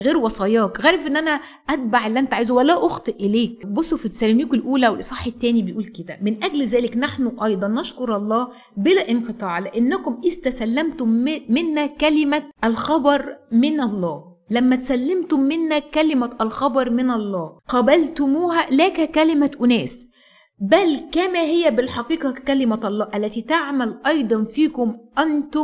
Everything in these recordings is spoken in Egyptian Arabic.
غير وصاياك غير في ان انا اتبع اللي انت عايزه ولا اخطئ اليك بصوا في تسالونيك الاولى والاصحاح الثاني بيقول كده من اجل ذلك نحن ايضا نشكر الله بلا انقطاع لانكم اذ تسلمتم منا كلمه الخبر من الله لما تسلمتم منا كلمة الخبر من الله قبلتموها لا ككلمة أناس بل كما هي بالحقيقة كلمة الله التي تعمل أيضا فيكم أنتم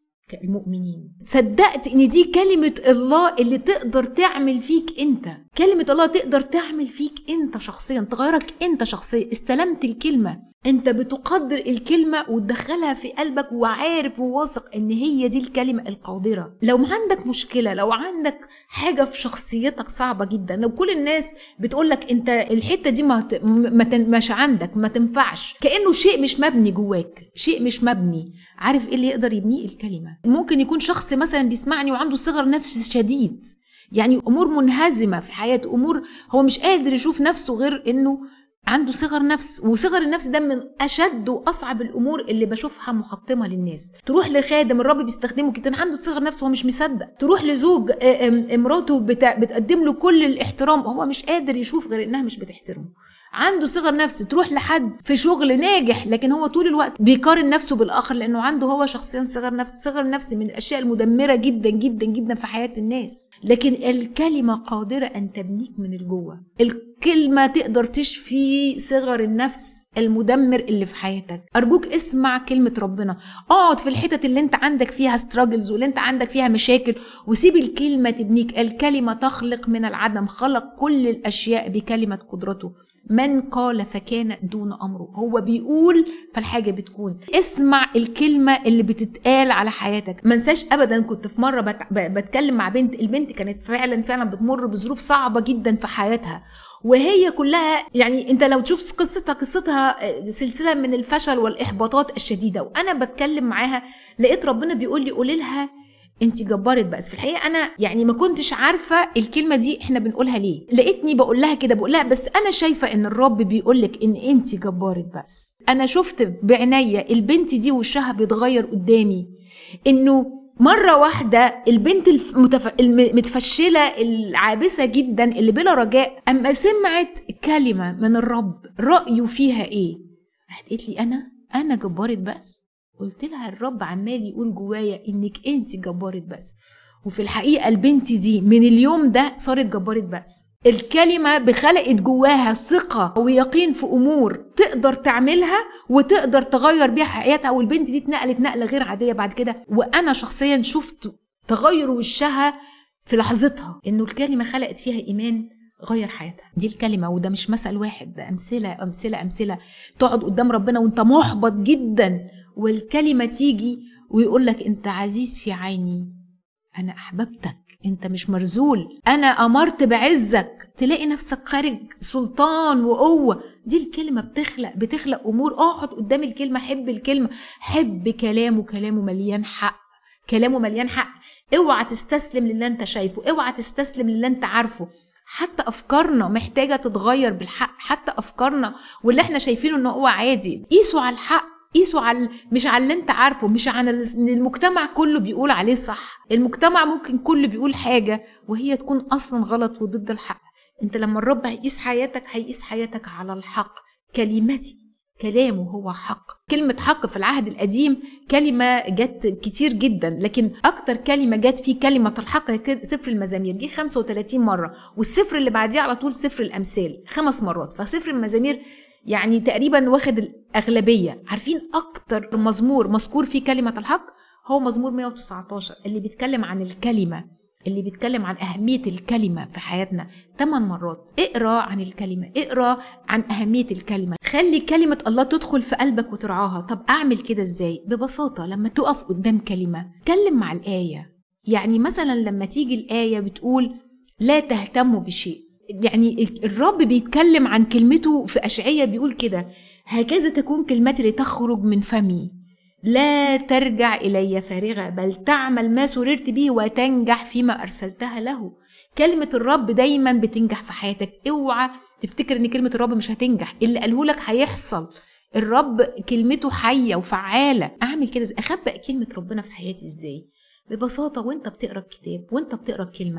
كالمؤمنين صدقت ان دي كلمة الله اللي تقدر تعمل فيك انت كلمة الله تقدر تعمل فيك انت شخصيا تغيرك انت شخصيا استلمت الكلمة انت بتقدر الكلمة وتدخلها في قلبك وعارف وواثق ان هي دي الكلمة القادرة لو عندك مشكلة لو عندك حاجة في شخصيتك صعبة جدا لو كل الناس بتقولك انت الحتة دي ما, ما مش عندك ما تنفعش كأنه شيء مش مبني جواك شيء مش مبني عارف ايه اللي يقدر يبنيه الكلمة ممكن يكون شخص مثلا بيسمعني وعنده صغر نفس شديد يعني امور منهزمه في حياته امور هو مش قادر يشوف نفسه غير انه عنده صغر نفس وصغر النفس ده من اشد واصعب الامور اللي بشوفها محطمه للناس تروح لخادم الرب بيستخدمه كده عنده صغر نفس هو مش مصدق تروح لزوج مراته بتقدم له كل الاحترام هو مش قادر يشوف غير انها مش بتحترمه عنده صغر نفس تروح لحد في شغل ناجح لكن هو طول الوقت بيقارن نفسه بالاخر لانه عنده هو شخصيا صغر نفس صغر نفس من الاشياء المدمره جدا جدا جدا في حياه الناس لكن الكلمه قادره ان تبنيك من الجوه الكلمه تقدر تشفي صغر النفس المدمر اللي في حياتك ارجوك اسمع كلمه ربنا اقعد في الحتت اللي انت عندك فيها ستراجلز واللي انت عندك فيها مشاكل وسيب الكلمه تبنيك الكلمه تخلق من العدم خلق كل الاشياء بكلمه قدرته من قال فكان دون امره هو بيقول فالحاجه بتكون اسمع الكلمه اللي بتتقال على حياتك ما انساش ابدا كنت في مره بت... بتكلم مع بنت البنت كانت فعلا فعلا بتمر بظروف صعبه جدا في حياتها وهي كلها يعني انت لو تشوف قصتها قصتها سلسله من الفشل والاحباطات الشديده وانا بتكلم معاها لقيت ربنا بيقول لي قولي لها انت جبارة بس في الحقيقه انا يعني ما كنتش عارفه الكلمه دي احنا بنقولها ليه لقيتني بقول لها كده بقول لها بس انا شايفه ان الرب بيقول لك ان انت جبارة بس انا شفت بعناية البنت دي وشها بيتغير قدامي انه مرة واحدة البنت المتف... المتفشلة العابثة جدا اللي بلا رجاء أما سمعت كلمة من الرب رأيه فيها إيه؟ راحت قالت لي أنا أنا جبارة بس قلت لها الرب عمال يقول جوايا انك انت جبارة بس وفي الحقيقة البنت دي من اليوم ده صارت جبارة بس الكلمة بخلقت جواها ثقة ويقين في أمور تقدر تعملها وتقدر تغير بيها حياتها والبنت دي اتنقلت نقلة غير عادية بعد كده وأنا شخصيا شفت تغير وشها في لحظتها إنه الكلمة خلقت فيها إيمان غير حياتها دي الكلمه وده مش مثل واحد ده امثله امثله امثله تقعد قدام ربنا وانت محبط جدا والكلمه تيجي ويقول لك انت عزيز في عيني انا احببتك انت مش مرزول انا امرت بعزك تلاقي نفسك خارج سلطان وقوه دي الكلمه بتخلق بتخلق امور اقعد قدام الكلمه حب الكلمه حب كلامه كلامه مليان حق كلامه مليان حق اوعى تستسلم للي انت شايفه اوعى تستسلم للي انت عارفه حتى افكارنا محتاجه تتغير بالحق حتى افكارنا واللي احنا شايفينه ان هو عادي قيسوا على الحق قيسوا على مش على اللي انت عارفه مش على ان المجتمع كله بيقول عليه صح المجتمع ممكن كله بيقول حاجه وهي تكون اصلا غلط وضد الحق انت لما الرب هيقيس حياتك هيقيس حياتك على الحق كلمتي كلامه هو حق كلمة حق في العهد القديم كلمة جت كتير جدا لكن أكتر كلمة جت فيه كلمة الحق هي سفر المزامير دي 35 مرة والسفر اللي بعديه على طول سفر الأمثال خمس مرات فسفر المزامير يعني تقريبا واخد الأغلبية عارفين أكتر مزمور مذكور فيه كلمة الحق هو مزمور 119 اللي بيتكلم عن الكلمة اللي بيتكلم عن أهمية الكلمة في حياتنا ثمان مرات اقرا عن الكلمة اقرا عن أهمية الكلمة خلي كلمة الله تدخل في قلبك وترعاها طب أعمل كده إزاي ببساطة لما تقف قدام كلمة كلم مع الآية يعني مثلا لما تيجي الآية بتقول لا تهتموا بشيء يعني الرب بيتكلم عن كلمته في أشعية بيقول كده هكذا تكون كلمتي لتخرج من فمي لا ترجع إلي فارغة بل تعمل ما سررت به وتنجح فيما أرسلتها له كلمة الرب دايما بتنجح في حياتك اوعى تفتكر ان كلمة الرب مش هتنجح اللي قاله لك هيحصل الرب كلمته حية وفعالة اعمل كده اخبأ كلمة ربنا في حياتي ازاي ببساطة وانت بتقرا الكتاب وانت بتقرا الكلمة